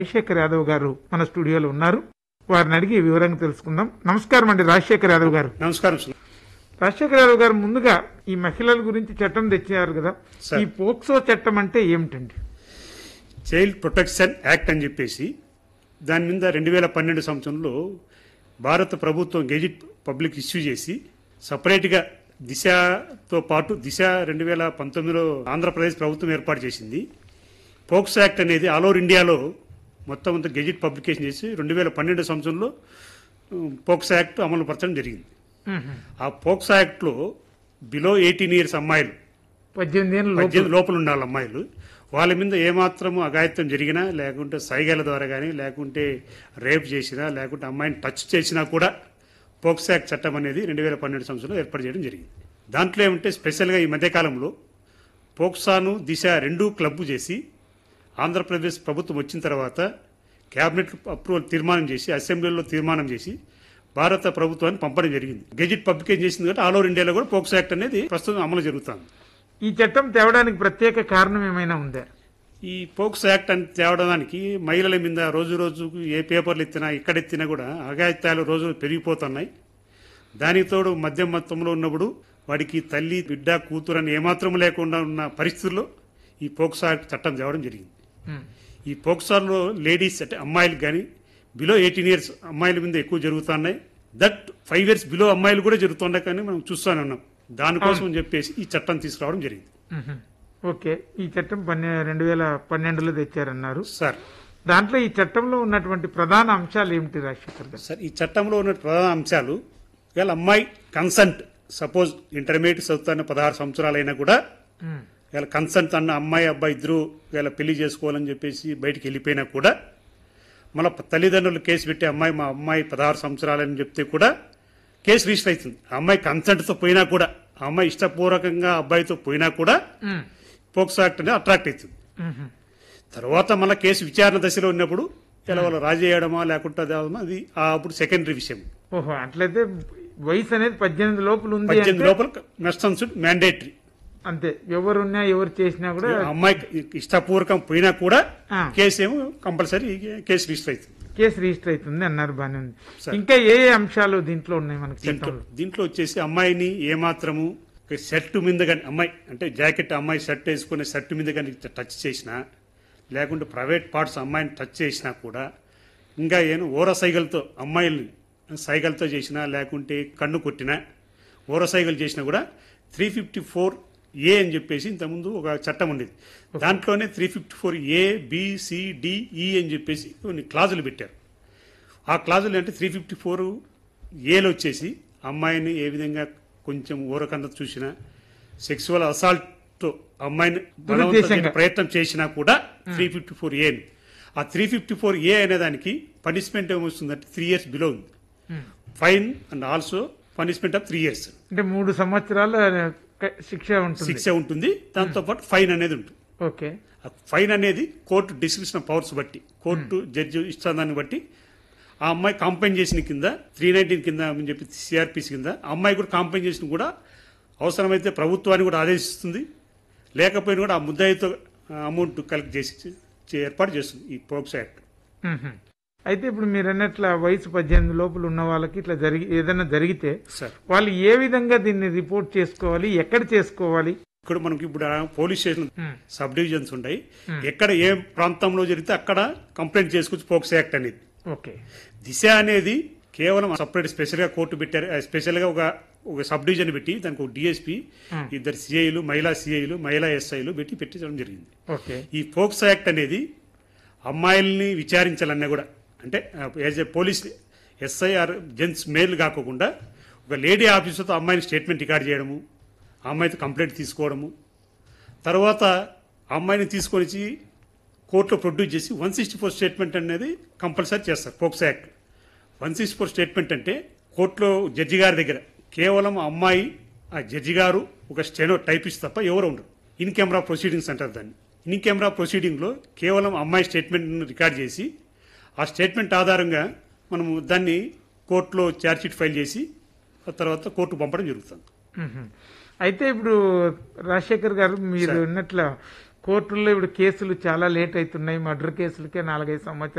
రాజశేఖర్ యాదవ్ గారు మన స్టూడియోలో ఉన్నారు వారిని అడిగి వివరంగా తెలుసుకుందాం నమస్కారం అండి రాజశేఖర్ యాదవ్ గారు నమస్కారం సార్ రాజశేఖర్ యాదవ్ గారు ముందుగా ఈ మహిళల గురించి చట్టం తెచ్చారు కదా సార్. ఈ పోక్సో చట్టం అంటే ఏమిటండి చైల్డ్ ప్రొటెక్షన్ యాక్ట్ అని చెప్పేసి దాని మీద రెండు వేల పన్నెండు సంవత్సరంలో భారత ప్రభుత్వం గెజిట్ పబ్లిక్ ఇష్యూ చేసి సపరేట్గా దిశతో పాటు దిశ రెండు వేల పంతొమ్మిదిలో ఆంధ్రప్రదేశ్ ప్రభుత్వం ఏర్పాటు చేసింది పోక్సో యాక్ట్ అనేది ఆల్ ఓవర్ ఇండియాలో మొత్తం అంతా గెజిట్ పబ్లికేషన్ చేసి రెండు వేల పన్నెండు సంవత్సరంలో ఉమ్, పోక్సో యాక్ట్ అమలు పరచడం జరిగింది మ్మ్. ఆ పోక్సో యాక్ట్లో బిలో ఎయిటీన్ ఇయర్స్ అమ్మాయిలు పద్దెనిమిది ఏళ్ళ లోపు పద్దెనిమిది లోపల ఉండాలి అమ్మాయిలు వాళ్ళ మీద ఏమాత్రం అఘాయిత్యం జరిగినా లేకుంటే సైగల ద్వారా కానీ లేకుంటే రేప్ చేసినా లేకుంటే అమ్మాయిని టచ్ చేసినా కూడా పోక్సో యాక్ట్ చట్టం అనేది రెండు వేల పన్నెండు సంవత్సరంలో ఏర్పాటు చేయడం జరిగింది దాంట్లో ఏమంటే స్పెషల్గా ఈ మధ్యకాలంలో పోక్సాను దిశ రెండూ క్లబ్బు చేసి ఆంధ్రప్రదేశ్ ప్రభుత్వం వచ్చిన తర్వాత కేబినెట్ అప్రూవల్ తీర్మానం చేసి అసెంబ్లీలో తీర్మానం చేసి భారత ప్రభుత్వాన్ని పంపడం జరిగింది గెజిట్ పబ్లికేషన్ చేసింది కాబట్టి ఆల్ ఓవర్ ఇండియాలో కూడా పోక్సో యాక్ట్ అనేది ప్రస్తుతం అమలు జరుగుతుంది ఈ చట్టం తేవడానికి ప్రత్యేక కారణం ఏమైనా ఉందా ఈ పోక్సో యాక్ట్ అని తేవడానికి మహిళల మీద రోజు రోజుకు ఏ పేపర్లు ఎత్తినా ఎక్కడ ఎత్తినా కూడా అఘాయిత్యాలు రోజు పెరిగిపోతున్నాయి దానికి తోడు మద్యం మొత్తంలో ఉన్నప్పుడు వాడికి తల్లి బిడ్డ కూతురు అని ఏమాత్రం లేకుండా ఉన్న పరిస్థితుల్లో ఈ పోక్సో యాక్ట్ చట్టం తేవడం జరిగింది మ్మ్. ఈ పోక్సార్లో లేడీస్ అంటే అమ్మాయిలకు కానీ బిలో ఎయిటీన్ ఇయర్స్ అమ్మాయిల మీద ఎక్కువ జరుగుతున్నాయి దట్ ఫైవ్ ఇయర్స్ బిలో అమ్మాయిలు కూడా జరుగుతున్నాయి కానీ మనం చూస్తూనే ఉన్నాం దానికోసం అని చెప్పేసి ఈ చట్టం తీసుకురావడం జరిగింది మ్మ్. ఓకే ఈ చట్టం పన్నె రెండు వేల పన్నెండులో తెచ్చారన్నారు సార్ దాంట్లో ఈ చట్టంలో ఉన్నటువంటి ప్రధాన అంశాలు ఏమిటి రాజశేఖర్ గారు సార్ ఈ చట్టంలో ఉన్న ప్రధాన అంశాలు ఇవాళ అమ్మాయి కన్సంట్ సపోజ్ ఇంటర్మీడియట్ చదువుతున్న పదహారు సంవత్సరాలైనా కూడా మ్మ్. ఇవాళ కన్సంట్ అన్న అమ్మాయి అబ్బాయి ఇద్దరు ఇవాళ పెళ్లి చేసుకోవాలని చెప్పేసి బయటికి వెళ్ళిపోయినా కూడా మళ్ళీ తల్లిదండ్రులు కేసు పెట్టి అమ్మాయి మా అమ్మాయి పదహారు సంవత్సరాలని చెప్తే కూడా కేసు రిజిస్టర్ అవుతుంది ఆ అమ్మాయి కన్సంట్తో పోయినా కూడా ఆ అమ్మాయి ఇష్టపూర్వకంగా అబ్బాయితో పోయినా కూడా మ్మ్. పోక్సో యాక్ట్ అనేది అట్రాక్ట్ అవుతుంది మ్మ్. తర్వాత మళ్ళీ కేసు విచారణ దశలో ఉన్నప్పుడు ఇలా వాళ్ళు రాజీ చేయడమా లేకుంటే అది అవడమా, అది ఆ అప్పుడు సెకండరీ విషయం ఓహో అట్లయితే వయసు అనేది పద్దెనిమిది లోపల ఉంది పద్దెనిమిది అంటే లోపల మెస్టన్సుడ్ మ్యాండేటరీ అంతే ఎవరున్నా ఎవరు చేసినా కూడా అమ్మాయికి ఇష్టపూర్వకం పోయినా కూడా ఆ. కేసు ఏమో కంపల్సరీ కేసు రిజిస్టర్ అవుతుంది కేసు రిజిస్టర్ అవుతుంది అన్నారు బానే ఉంది సరే. ఇంకా ఏ ఏ అంశాలు దీంట్లో ఉన్నాయి మనకి దీంట్లో చట్టంలో దీంట్లో వచ్చేసి అమ్మాయిని ఏమాత్రము షర్ట్ మీద కానీ అమ్మాయి అంటే జాకెట్ అమ్మాయి షర్ట్ వేసుకునే షర్ట్ మీద కానీ టచ్ చేసినా లేకుంటే ప్రైవేట్ పార్ట్స్ అమ్మాయిని టచ్ చేసినా కూడా ఇంకా ఏను ఓర సైగలతో అమ్మాయిల్ని సైగలతో చేసినా లేకుంటే కన్ను కొట్టినా ఓర సైగలు చేసినా కూడా త్రీ ఫిఫ్టీ ఫోర్ ఏ అని చెప్పేసి ఇంతకుముందు ఒక చట్టం ఉండేది దాంట్లోనే three fifty four A BCDE అని చెప్పేసి కొన్ని క్లాజులు పెట్టారు ఆ క్లాజులు అంటే త్రీ ఫిఫ్టీ ఫోర్ ఏలో వచ్చేసి అమ్మాయిని ఏ విధంగా కొంచెం ఊరకన్నా చూసినా సెక్సువల్ అసాల్ట్ అమ్మాయిని బలవంతం దురుద్దేశంగా. చేయడానికి ప్రయత్నం చేసినా కూడా త్రీ ఫిఫ్టీ ఫోర్ ఏ ఆ త్రీ ఫిఫ్టీ ఫోర్ ఏ అనే దానికి పనిష్మెంట్ ఏమొస్తుందంటే త్రీ ఇయర్స్ బిలో ఉంది మ్మ్. Fine and also punishment of three years అంటే మూడు సంవత్సరాల క- శిక్ష ఉంటుంది శిక్ష ఉంటుంది దాంతో పాటు ఫైన్ అనేది ఉంటుంది ఓకే ఆ ఫైన్ అనేది కోర్టు డిస్క్రిప్షన్ పవర్స్ బట్టి కోర్టు జడ్జి ఇష్టాన్ని బట్టి ఆ అమ్మాయి కాంపెన్సేషన్ కింద త్రీ నైన్టీన్ కింద అని చెప్పి సిఆర్పిసి కింద ఆ అమ్మాయి కూడా కాంపెన్సేషన్ కూడా అవసరమైతే ప్రభుత్వాన్ని కూడా ఆదేశిస్తుంది లేకపోయినా కూడా ఆ ముద్దాయితో అమౌంట్ కలెక్ట్ చేసి చే- ఏర్పాటు చేస్తుంది ఈ పోక్సో యాక్ట్ మ్మ్. అయితే ఇప్పుడు మీరు అన్నట్ల వయసు పద్దెనిమిది లోపల ఉన్న వాళ్ళకి ఇట్లా జరిగి ఏదైనా జరిగితే సార్ వాళ్ళు ఏ విధంగా దీన్ని రిపోర్ట్ చేసుకోవాలి ఎక్కడ చేసుకోవాలి ఇక్కడ మనకి ఇప్పుడు ఆ పోలీస్ స్టేషన్ మ్మ్. సబ్ డివిజన్స్ ఉంటాయి ఎక్కడ ఏ ప్రాంతంలో జరిగితే అక్కడ కంప్లైంట్ చేసుకోవచ్చు పోక్సో యాక్ట్ అనేది ఓకే దిశ అనేది కేవలం సపరేట్ స్పెషల్ గా కోర్టు పెట్టారు ఆ స్పెషల్ గా ఒక ఒక సబ్ డివిజన్ పెట్టి దానికి ఒక డిఎస్పీ Hmm. ఇద్దరు సిఐలు మహిళా సిఐలు మహిళా ఎస్ఐలు పెట్టి పెట్టించడం జరిగింది ఓకే ఈ ఫోక్స్ యాక్ట్ అనేది అమ్మాయిల్ని విచారించాలన్నా కూడా అంటే as a police SI or gents male కాకోకుండా ఒక లేడీ ఆఫీసర్తో అమ్మాయిని స్టేట్మెంట్ రికార్డ్ చేయడము ఆ అమ్మాయితో కంప్లైంట్ తీసుకోవడము తర్వాత ఆ అమ్మాయిని తీసుకొని వచ్చి కోర్టులో ప్రొడ్యూస్ చేసి వన్ సిక్స్టీ ఫోర్ స్టేట్మెంట్ అనేది కంపల్సరీ చేస్తారు POCSO act one sixty four statement అంటే కోర్టులో జడ్జి గారి దగ్గర కేవలం ఆ అమ్మాయి ఆ జడ్జి గారు ఒక స్టెనో టైపిస్ట్ తప్ప ఎవరు ఉండరు ఇన్ కెమెరా ప్రొసీడింగ్స్ అంటారు దాన్ని ఇన్ కెమెరా ప్రొసీడింగ్లో కేవలం అమ్మాయి స్టేట్మెంట్ను రికార్డ్ చేసి ఆ స్టేట్మెంట్ ఆధారంగా మనము దాన్ని కోర్టులో ఛార్జ్షీట్ ఫైల్ చేసి ఆ తర్వాత కోర్టు పంపడం జరుగుతుంది మ్మ్. అయితే ఇప్పుడు రాజశేఖర్ గారు మీరు అన్నట్ల కోర్టుల్లో ఇప్పుడు కేసులు చాలా లేట్ అవుతున్నాయి మర్డర్ కేసులకే నాలుగైదు సంవత్సరాలు